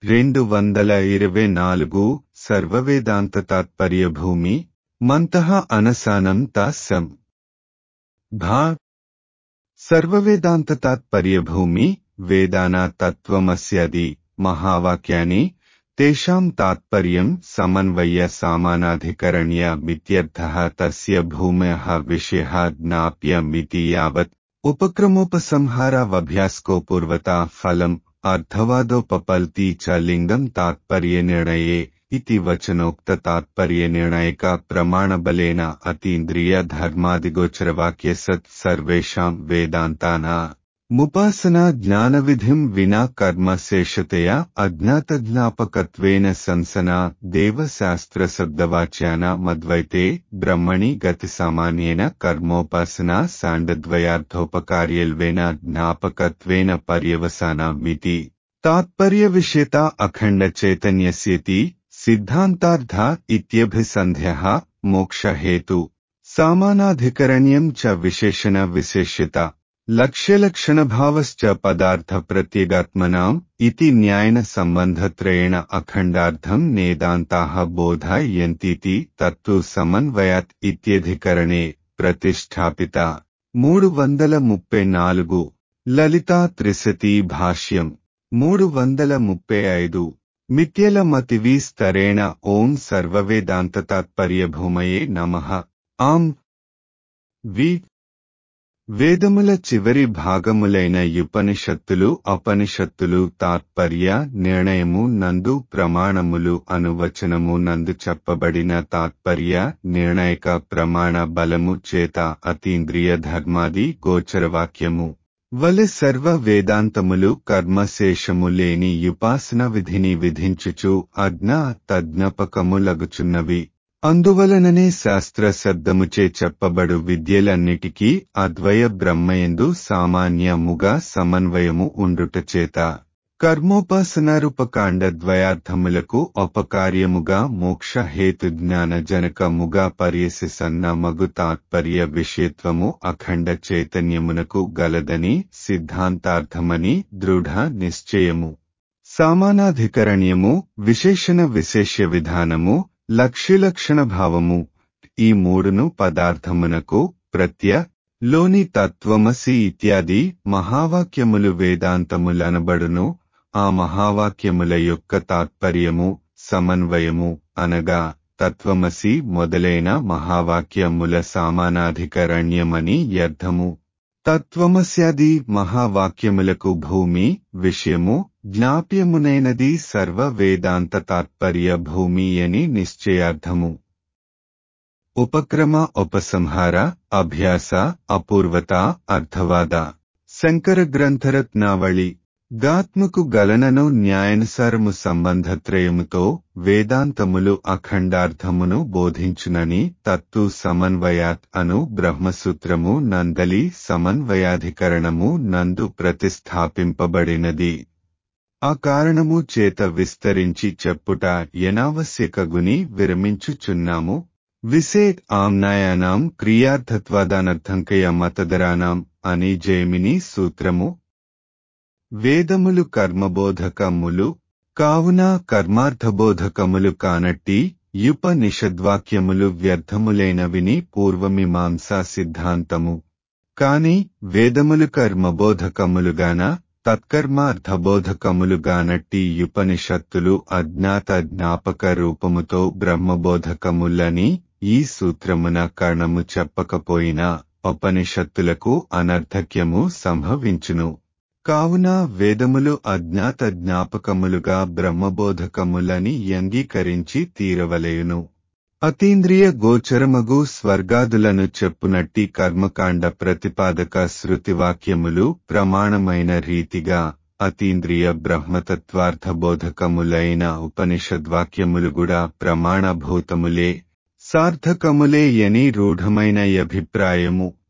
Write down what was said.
రెండు వందల ఇరవై నాలుగు సర్వవేదాంత తాత్పర్య భూమి మంతః అనసానం తాస్యం భా సర్వవేదాంత తాత్పర్య భూమి వేదానా తత్వమస్యది మహావాక్యాని తేషాం తాత్పర్యం సమన్వయ సామానాధికరణ్య మిత్యర్థః తస్య భూమ్యః విషయः జ్ఞాప్యమితి యావత్ ఉపక్రమోపసంహారావభ్యాస్కో పూర్వతా ఫలం అర్థవాదోపపల్తి చ లింగం తాత్పర్యనిర్ణయే इति वचनोक्त तात्पर्य निर्णय का प्रमाण बलेन अतीन्द्रिय धर्मादिगोचरवाक्य सत् सर्वेषां वेदान्ताना मुपासना ज्ञानविधिं विना कर्म शेषतया अज्ञातज्ञापकत्वेन संसना देवशास्त्रशब्दवाच्यानामद्वैते ब्रह्मणि गतिसामान्येन कर्मोपासना साण्डद्वयार्थोपकार्यल्वेन ज्ञापकत्वेन पर्यवसानामिति तात्पर्यविषयता अखण्डचैतन्यस्येति सिद्धान्तार्थ इत्यभिसन्ध्यः मोक्षहेतु सामानाधिकरण्यं च विशेषणविशेष्यता लक्ष्यलक्षणभावश्च पदार्थप्रत्यगात्मनाम् इति न्यायेन सम्बन्धत्रयेण अखण्डार्थं नेदान्ताः बोधयन्तीति तत्तु समन्वयात् इत्यधिकरणे प्रतिष्ठापिता మూడు వందల ముప్పై నాలుగు లలితా త్రిశతి భాష్యం మూడు వందల ముప్పై ఐదు మిథ్యల మతివి స్తరేణ ఓం సర్వవేదాంత తాత్పర్య భూమయే నమ ఆం వి వేదముల చివరి భాగములైన ఉపనిషత్తులు అపనిషత్తులు తాత్పర్య నిర్ణయము నందు ప్రమాణములు అనువచనము నందు చెప్పబడిన తాత్పర్య నిర్ణయక ప్రమాణ బలము చేత అతీంద్రియ ధర్మాది గోచరవాక్యము వలె సర్వ వేదాంతములు కర్మశేషము లేని ఉపాసన విధిని విధించుచు అజ్ఞ తజ్ఞపకములగుచున్నవి అందువలననే శాస్త్ర శబ్దముచే చెప్పబడు విద్యలన్నిటికీ అద్వయ బ్రహ్మయందు సామాన్యముగా సమన్వయము ఉండుటచేత కర్మోపాసనారూపకాండ ద్వయార్థములకు అపకార్యముగా మోక్ష హేతు జ్ఞాన జనకముగా పర్యసిసన్న మగు తాత్పర్య విషయత్వము అఖండ చైతన్యమునకు గలదని సిద్ధాంతార్థమని దృఢ నిశ్చయము సామానాధికరణ్యము విశేషణ విశేష్య విధానము లక్ష్యలక్షణ భావము ఈ మూడును పదార్థమునకు ప్రత్య లోని తత్వమసి ఇత్యాది మహావాక్యములు వేదాంతములనబడును ఆ మహావాక్యముల యొక్క తాత్పర్యము సమన్వయము అనగా తత్వమసి మొదలైన మహావాక్యముల సామానాధికరణ్యమని అర్థము తత్వమస్యాది మహావాక్యములకు భూమి విషయము జ్ఞాప్యమునైనది సర్వ వేదాంత తాత్పర్య భూమి అని నిశ్చయార్థము ఉపక్రమ ఉపసంహార అభ్యాస అపూర్వత అర్థవాద శంకర గ్రంథరత్నావళి గాత్మకు గలనను న్యాయానుసారము సంబంధత్రయముతో వేదాంతములు అఖండార్థమును బోధించునని తత్తు సమన్వయాత్ అను బ్రహ్మసూత్రము నందలి సమన్వయాధికరణము నందు ప్రతిస్థాపింపబడినది ఆ కారణము చేత విస్తరించి చెప్పుట యనావశ్యకగుని విరమించుచున్నాము విసేట్ ఆమ్నాయానాం క్రియార్థత్వాదానర్థంకయ మతదరానాం అని జైమిని సూత్రము వేదములు కర్మబోధకములు కావున కర్మార్థబోధకములు కానట్టి యుపనిషద్వాక్యములు వ్యర్థములైనవిని పూర్వమీమాంసా సిద్ధాంతము కాని వేదములు కర్మబోధకములుగాన తత్కర్మార్థబోధకములుగానట్టి ఉపనిషత్తులు అజ్ఞాత జ్ఞాపక రూపముతో బ్రహ్మబోధకములని ఈ సూత్రమున కర్ణము చెప్పకపోయినా ఉపనిషత్తులకు అనర్థక్యము సంభవించును కావున వేదములు అజ్ఞాత జ్ఞాపకములుగా బ్రహ్మబోధకములని అంగీకరించి తీరవలేయును అతీంద్రియ గోచరమగు స్వర్గాదులను చెప్పునట్టి కర్మకాండ ప్రతిపాదక శృతివాక్యములు ప్రమాణమైన రీతిగా అతీంద్రియ బ్రహ్మతత్వార్థబోధకములైన ఉపనిషద్వాక్యములు కూడా ప్రమాణభూతములే సార్థకములే యని రూఢమైన అభిప్రాయము